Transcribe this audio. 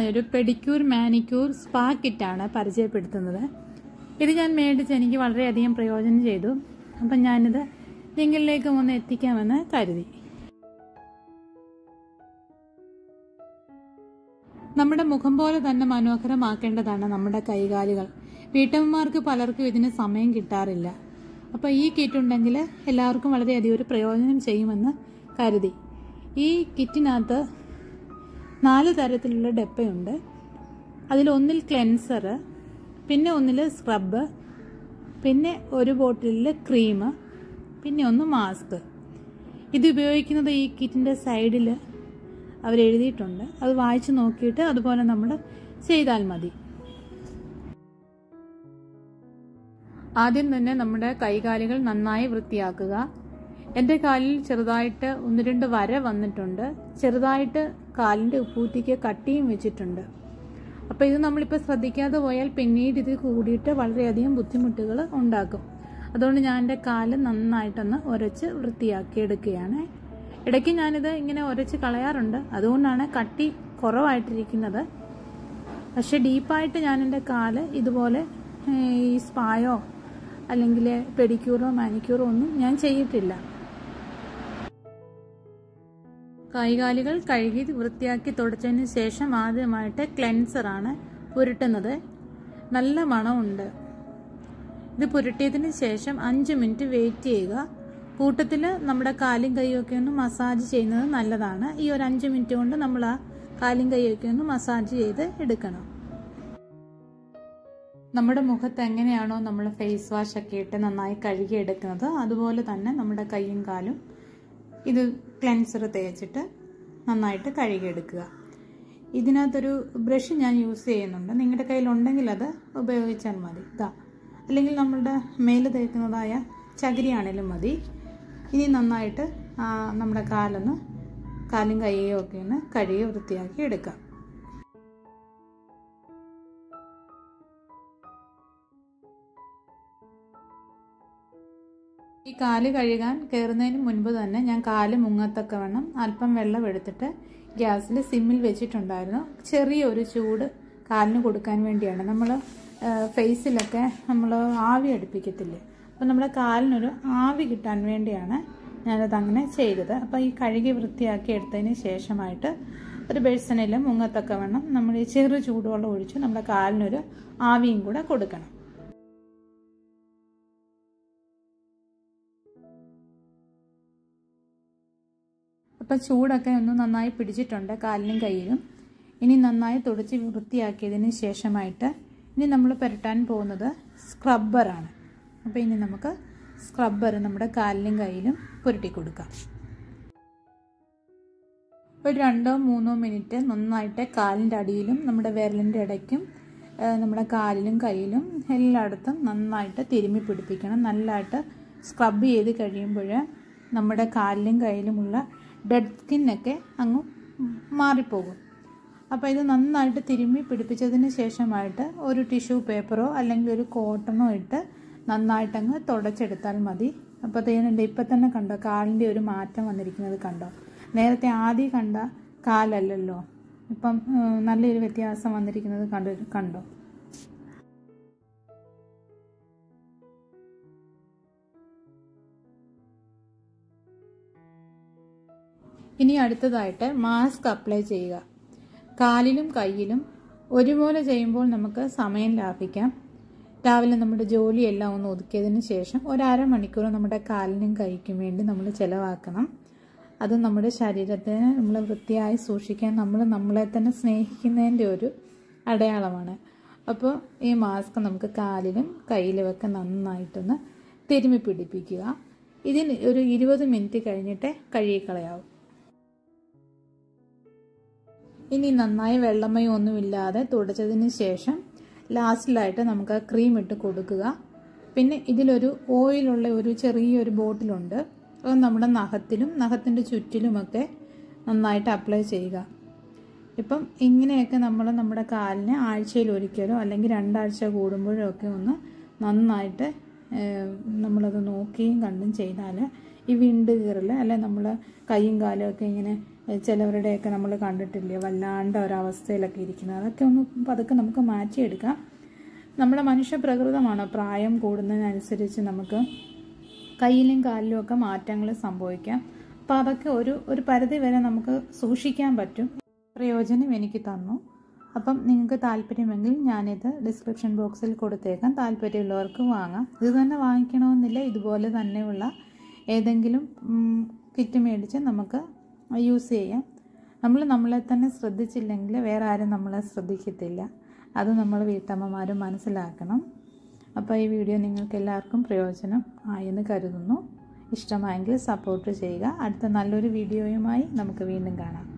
നന്നായൊരു pedicure manicure spa കിറ്റാണ് പരിചയപ്പെടുത്തുന്നത് ഇത് ഞാൻ മേടിച്ച് എനിക്ക് വളരെയധികം പ്രയോജനം ചെയ്തു അപ്പം ഞാനിത് നിങ്ങളിലേക്ക് ഒന്ന് എത്തിക്കാമെന്ന് കരുതി നമ്മുടെ മുഖം പോലെ തന്നെ മനോഹരമാക്കേണ്ടതാണ് നമ്മുടെ കൈകാലുകൾ വീട്ടമ്മമാർക്ക് പലർക്കും ഇതിന് സമയം കിട്ടാറില്ല അപ്പോൾ ഈ കിറ്റ് ഉണ്ടെങ്കിൽ എല്ലാവർക്കും വളരെയധികം ഒരു പ്രയോജനം ചെയ്യുമെന്ന് കരുതി ഈ കിറ്റിനകത്ത് നാല് തരത്തിലുള്ള ഡപ്പയുണ്ട് അതിലൊന്നിൽ ക്ലെൻസർ പിന്നെ ഒന്നിൽ സ്ക്രബ് പിന്നെ ഒരു ബോട്ടിലിൽ ക്രീം പിന്നെ ഒന്ന് മാസ്ക് ഇത് ഉപയോഗിക്കുന്നത് ഈ കിറ്റിൻ്റെ സൈഡിൽ അവരെഴുതിയിട്ടുണ്ട് അത് വായിച്ച് നോക്കിയിട്ട് അതുപോലെ നമ്മൾ ചെയ്താൽ മതി ആദ്യം തന്നെ നമ്മുടെ കൈകാലുകൾ നന്നായി വൃത്തിയാക്കുക എൻ്റെ കാലിൽ ചെറുതായിട്ട് ഒന്ന് രണ്ട് വര വന്നിട്ടുണ്ട് ചെറുതായിട്ട് കാലിൻ്റെ ഉപ്പൂറ്റിക്ക് കട്ടിയും വെച്ചിട്ടുണ്ട് അപ്പോൾ ഇത് നമ്മളിപ്പോൾ ശ്രദ്ധിക്കാതെ പോയാൽ പിന്നീട് ഇത് കൂടിയിട്ട് വളരെയധികം ബുദ്ധിമുട്ടുകൾ ഉണ്ടാക്കും അതുകൊണ്ട് ഞാൻ എൻ്റെ കാല് നന്നായിട്ടൊന്ന് ഉരച്ച് വൃത്തിയാക്കി എടുക്കുകയാണ് ഇടയ്ക്ക് ഞാനിത് ഇങ്ങനെ ഉരച്ച് കളയാറുണ്ട് അതുകൊണ്ടാണ് കട്ടി കുറവായിട്ടിരിക്കുന്നത് പക്ഷെ ഡീപ്പായിട്ട് ഞാൻ എൻ്റെ കാല് ഇതുപോലെ ഈ സ്പായോ അല്ലെങ്കിൽ പെഡിക്യൂറോ മാനിക്യൂറോ ഒന്നും ഞാൻ ചെയ്തിട്ടില്ല കൈകാലുകൾ കഴുകി വൃത്തിയാക്കി തുടച്ചതിന് ശേഷം ആദ്യമായിട്ട് ക്ലെൻസറാണ് പുരട്ടുന്നത് നല്ല മണമുണ്ട് ഇത് പുരട്ടിയതിന് ശേഷം അഞ്ച് മിനിറ്റ് വെയിറ്റ് ചെയ്യുക കൂട്ടത്തിൽ നമ്മുടെ കാലും കൈയൊക്കെ ഒന്ന് മസാജ് ചെയ്യുന്നത് നല്ലതാണ് ഈ ഒരു അഞ്ച് മിനിറ്റ് കൊണ്ട് നമ്മൾ ആ കാലും കൈയൊക്കെ ഒന്ന് മസാജ് ചെയ്ത് എടുക്കണം നമ്മുടെ മുഖത്ത് എങ്ങനെയാണോ നമ്മൾ ഫേസ് വാഷ് ഒക്കെ ഇട്ട് നന്നായി കഴുകി എടുക്കുന്നത് അതുപോലെ തന്നെ നമ്മുടെ കൈയും കാലും ഇത് ക്ലെൻസർ തേച്ചിട്ട് നന്നായിട്ട് കഴുകിയെടുക്കുക ഇതിനകത്തൊരു ബ്രഷ് ഞാൻ യൂസ് ചെയ്യുന്നുണ്ട് നിങ്ങളുടെ കയ്യിലുണ്ടെങ്കിൽ അത് ഉപയോഗിച്ചാൽ മതി ഇതാ അല്ലെങ്കിൽ നമ്മളുടെ മേല് തേക്കുന്നതായ ചകിരിയാണേലും മതി ഇനി നന്നായിട്ട് നമ്മുടെ കാലൊന്ന് കാലും കൈയും ഒക്കെ ഒന്ന് കഴുകി വൃത്തിയാക്കി എടുക്കാം ഈ കാല് കഴുകാൻ കയറുന്നതിന് മുൻപ് തന്നെ ഞാൻ കാല് മുങ്ങത്തക്ക വേണം അല്പം വെള്ളം എടുത്തിട്ട് ഗ്യാസിൽ സിമ്മിൽ വെച്ചിട്ടുണ്ടായിരുന്നു ചെറിയൊരു ചൂട് കാലിന് കൊടുക്കാൻ വേണ്ടിയാണ് നമ്മൾ ഫേസിലൊക്കെ നമ്മൾ ആവി അടുപ്പിക്കത്തില്ലേ അപ്പോൾ നമ്മുടെ കാലിനൊരു ആവി കിട്ടാൻ വേണ്ടിയാണ് ഞാനത് അങ്ങനെ ചെയ്തത് അപ്പോൾ ഈ കഴുകി വൃത്തിയാക്കി എടുത്തതിന് ശേഷമായിട്ട് ഒരു ബേഴ്സണിൽ മുങ്ങത്തക്ക വേണം നമ്മൾ ഈ ചെറു ചൂടുവെള്ളം ഒഴിച്ച് നമ്മുടെ കാലിനൊരു ആവിയും കൂടെ കൊടുക്കണം അപ്പം ചൂടൊക്കെ ഒന്ന് നന്നായി പിടിച്ചിട്ടുണ്ട് കാലിനും കയ്യിലും ഇനി നന്നായി തുടച്ച് വൃത്തിയാക്കിയതിന് ശേഷമായിട്ട് ഇനി നമ്മൾ പുരട്ടാൻ പോകുന്നത് സ്ക്രബ്ബറാണ് അപ്പോൾ ഇനി നമുക്ക് സ്ക്രബ്ബർ നമ്മുടെ കാലിലും കയ്യിലും പുരട്ടി കൊടുക്കാം ഒരു രണ്ടോ മൂന്നോ മിനിറ്റ് നന്നായിട്ട് കാലിൻ്റെ അടിയിലും നമ്മുടെ വിരലിൻ്റെ ഇടയ്ക്കും നമ്മുടെ കാലിലും കയ്യിലും എല്ലായിടത്തും നന്നായിട്ട് തിരുമ്മി പിടിപ്പിക്കണം നല്ലതായിട്ട് സ്ക്രബ് ചെയ്ത് കഴിയുമ്പോൾ നമ്മുടെ കാലിലും കയ്യിലുമുള്ള ഡെഡ് സ്കിന്നൊക്കെ അങ്ങ് മാറിപ്പോകും അപ്പോൾ ഇത് നന്നായിട്ട് തിരുമ്മി പിടിപ്പിച്ചതിന് ശേഷമായിട്ട് ഒരു ടിഷ്യൂ പേപ്പറോ അല്ലെങ്കിൽ ഒരു കോട്ടണോ ഇട്ട് നന്നായിട്ടങ്ങ് തുടച്ചെടുത്താൽ മതി അപ്പോൾ തേനുണ്ട് ഇപ്പം തന്നെ കണ്ടോ കാലിൻ്റെ ഒരു മാറ്റം വന്നിരിക്കുന്നത് കണ്ടോ നേരത്തെ ആദ്യം കണ്ട കാലല്ലല്ലോ ഇപ്പം നല്ലൊരു വ്യത്യാസം വന്നിരിക്കുന്നത് കണ്ടു കണ്ടോ ഇനി അടുത്തതായിട്ട് മാസ്ക് അപ്ലൈ ചെയ്യുക കാലിലും കയ്യിലും ഒരുപോലെ ചെയ്യുമ്പോൾ നമുക്ക് സമയം ലാഭിക്കാം രാവിലെ നമ്മുടെ ജോലിയെല്ലാം ഒന്ന് ഒതുക്കിയതിന് ശേഷം ഒരു അരമണിക്കൂർ നമ്മുടെ കാലിനും കൈക്കും വേണ്ടി നമ്മൾ ചിലവാക്കണം അത് നമ്മുടെ ശരീരത്തിനെ നമ്മൾ വൃത്തിയായി സൂക്ഷിക്കാൻ നമ്മൾ നമ്മളെ തന്നെ സ്നേഹിക്കുന്നതിൻ്റെ ഒരു അടയാളമാണ് അപ്പോൾ ഈ മാസ്ക് നമുക്ക് കാലിലും കയ്യിലുമൊക്കെ നന്നായിട്ടൊന്ന് തിരുമ്മി പിടിപ്പിക്കുക ഇതിന് ഒരു ഇരുപത് മിനിറ്റ് കഴിഞ്ഞിട്ട് കഴുകിക്കളയാവും ഇനി നന്നായി വെള്ളമയം ഒന്നുമില്ലാതെ തുടച്ചതിന് ശേഷം ലാസ്റ്റിലായിട്ട് നമുക്ക് ക്രീം ഇട്ട് കൊടുക്കുക പിന്നെ ഇതിലൊരു ഓയിലുള്ള ഒരു ചെറിയൊരു ബോട്ടിലുണ്ട് അത് നമ്മുടെ നഖത്തിലും നഖത്തിൻ്റെ ചുറ്റിലുമൊക്കെ നന്നായിട്ട് അപ്ലൈ ചെയ്യുക ഇപ്പം ഇങ്ങനെയൊക്കെ നമ്മൾ നമ്മുടെ കാലിനെ ആഴ്ചയിൽ ഒരിക്കലോ അല്ലെങ്കിൽ രണ്ടാഴ്ച കൂടുമ്പോഴോ ഒക്കെ ഒന്ന് നന്നായിട്ട് നമ്മളത് നോക്കിയും കണ്ടും ചെയ്താൽ ഈ വിണ്ട് കീറൽ അല്ലെ നമ്മൾ കൈയും കാലും ഒക്കെ ഇങ്ങനെ ചിലവരുടെയൊക്കെ നമ്മൾ കണ്ടിട്ടില്ലേ വല്ലാണ്ട് ഒരവസ്ഥയിലൊക്കെ ഇരിക്കുന്നത് അതൊക്കെ ഒന്ന് പതുക്കെ നമുക്ക് മാറ്റിയെടുക്കാം നമ്മുടെ മനുഷ്യ പ്രകൃതമാണ് പ്രായം കൂടുന്നതിനനുസരിച്ച് നമുക്ക് കയ്യിലും കാലിലും ഒക്കെ മാറ്റങ്ങൾ സംഭവിക്കാം അപ്പോൾ അതൊക്കെ ഒരു ഒരു പരിധി വരെ നമുക്ക് സൂക്ഷിക്കാൻ പറ്റും പ്രയോജനം എനിക്ക് തന്നു അപ്പം നിങ്ങൾക്ക് താല്പര്യമെങ്കിൽ ഞാനിത് ഡിസ്ക്രിപ്ഷൻ ബോക്സിൽ കൊടുത്തേക്കാം താല്പര്യമുള്ളവർക്ക് വാങ്ങാം ഇത് തന്നെ വാങ്ങിക്കണമെന്നില്ല ഇതുപോലെ തന്നെയുള്ള ഏതെങ്കിലും കിറ്റ് മേടിച്ച് നമുക്ക് യൂസ് ചെയ്യാം നമ്മൾ നമ്മളെ തന്നെ ശ്രദ്ധിച്ചില്ലെങ്കിൽ വേറെ ആരും നമ്മളെ ശ്രദ്ധിക്കത്തില്ല അത് നമ്മൾ വീട്ടമ്മമാരും മനസ്സിലാക്കണം അപ്പോൾ ഈ വീഡിയോ നിങ്ങൾക്ക് എല്ലാവർക്കും പ്രയോജനം ആയെന്ന് കരുതുന്നു ഇഷ്ടമായെങ്കിൽ സപ്പോർട്ട് ചെയ്യുക അടുത്ത നല്ലൊരു വീഡിയോയുമായി നമുക്ക് വീണ്ടും കാണാം